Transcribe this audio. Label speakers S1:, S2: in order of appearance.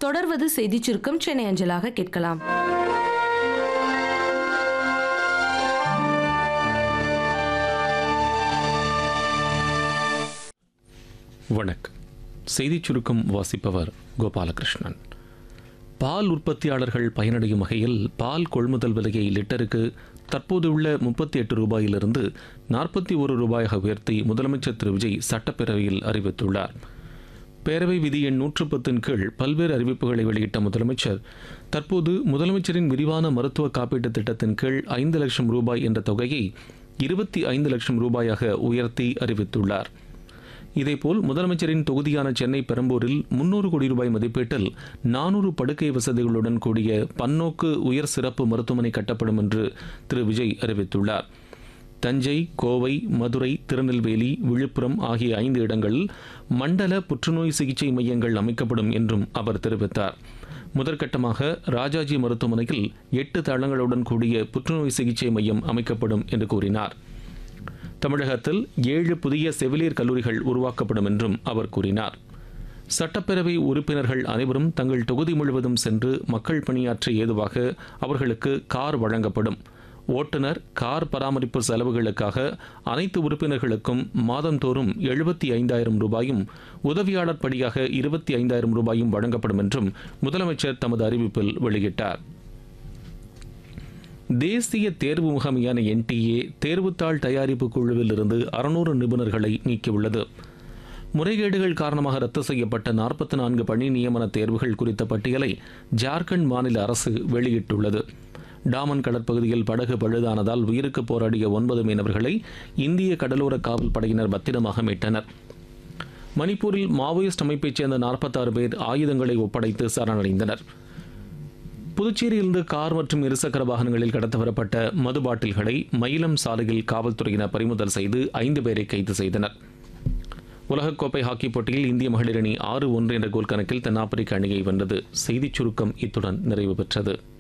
S1: தொடர்வது செய்திச் சுருக்கம் சென்னை அஞ்சலாக கேட்கலாம்
S2: வணக்கம் செய்திச் சுருக்கம் வாசிப்பவர் கோபாலகிருஷ்ணன் பால் உற்பத்தியாளர்கள் பயனடையும் வகையில் பால் கொள்முதல் விலையை லிட்டருக்கு தற்போதுள்ள முப்பத்தி எட்டு ரூபாயிலிருந்து நாற்பத்தி ஒரு ரூபாயாக உயர்த்தி முதலமைச்சர் திரு விஜய் சட்டப்பேரவையில் அறிவித்துள்ளார் பேரவை விதி எண் நூற்று பத்தின் கீழ் பல்வேறு அறிவிப்புகளை வெளியிட்ட முதலமைச்சர் தற்போது முதலமைச்சரின் விரிவான மருத்துவ காப்பீட்டுத் திட்டத்தின் கீழ் ஐந்து லட்சம் ரூபாய் என்ற தொகையை இருபத்தி ஐந்து லட்சம் ரூபாயாக உயர்த்தி அறிவித்துள்ளார் இதேபோல் முதலமைச்சரின் தொகுதியான சென்னை பெரம்பூரில் முன்னூறு கோடி ரூபாய் மதிப்பீட்டில் நானூறு படுக்கை வசதிகளுடன் கூடிய பன்னோக்கு உயர் சிறப்பு மருத்துவமனை கட்டப்படும் என்று திரு விஜய் அறிவித்துள்ளார் தஞ்சை கோவை மதுரை திருநெல்வேலி விழுப்புரம் ஆகிய ஐந்து இடங்களில் மண்டல புற்றுநோய் சிகிச்சை மையங்கள் அமைக்கப்படும் என்றும் அவர் தெரிவித்தார் முதற்கட்டமாக ராஜாஜி மருத்துவமனையில் எட்டு தளங்களுடன் கூடிய புற்றுநோய் சிகிச்சை மையம் அமைக்கப்படும் என்று கூறினார் தமிழகத்தில் ஏழு புதிய செவிலியர் கல்லூரிகள் உருவாக்கப்படும் என்றும் அவர் கூறினார் சட்டப்பேரவை உறுப்பினர்கள் அனைவரும் தங்கள் தொகுதி முழுவதும் சென்று மக்கள் பணியாற்ற ஏதுவாக அவர்களுக்கு கார் வழங்கப்படும் ஓட்டுநர் கார் பராமரிப்பு செலவுகளுக்காக அனைத்து உறுப்பினர்களுக்கும் மாதந்தோறும் எழுபத்தி ஐந்தாயிரம் ரூபாயும் உதவியாளர் படியாக இருபத்தி ஐந்தாயிரம் ரூபாயும் வழங்கப்படும் என்றும் முதலமைச்சர் தமது அறிவிப்பில் வெளியிட்டார் தேசிய தேர்வு முகமையான என்டிஏ தேர்வுத்தாள் தயாரிப்பு குழுவில் இருந்து அறுநூறு நிபுணர்களை நீக்கியுள்ளது முறைகேடுகள் காரணமாக ரத்து செய்யப்பட்ட நாற்பத்தி நான்கு பணி நியமன தேர்வுகள் குறித்த பட்டியலை ஜார்க்கண்ட் மாநில அரசு வெளியிட்டுள்ளது டாமன் கடற்பகுதியில் படகு பழுதானதால் உயிருக்கு போராடிய ஒன்பது மீனவர்களை இந்திய கடலோர காவல் படையினர் பத்திரமாக மீட்டனர் மணிப்பூரில் மாவோயிஸ்ட் அமைப்பைச் சேர்ந்த நாற்பத்தாறு பேர் ஆயுதங்களை ஒப்படைத்து சரணடைந்தனர் புதுச்சேரியிலிருந்து கார் மற்றும் இருசக்கர வாகனங்களில் கடத்த வரப்பட்ட மது பாட்டில்களை மயிலம் சாலையில் காவல்துறையினர் பறிமுதல் செய்து ஐந்து பேரை கைது செய்தனர் உலகக்கோப்பை ஹாக்கி போட்டியில் இந்திய மகளிர் அணி ஆறு ஒன்று என்ற கோல் கணக்கில் தென்னாப்பிரிக்க அணியை வென்றது செய்திச் சுருக்கம் இத்துடன் நிறைவு பெற்றது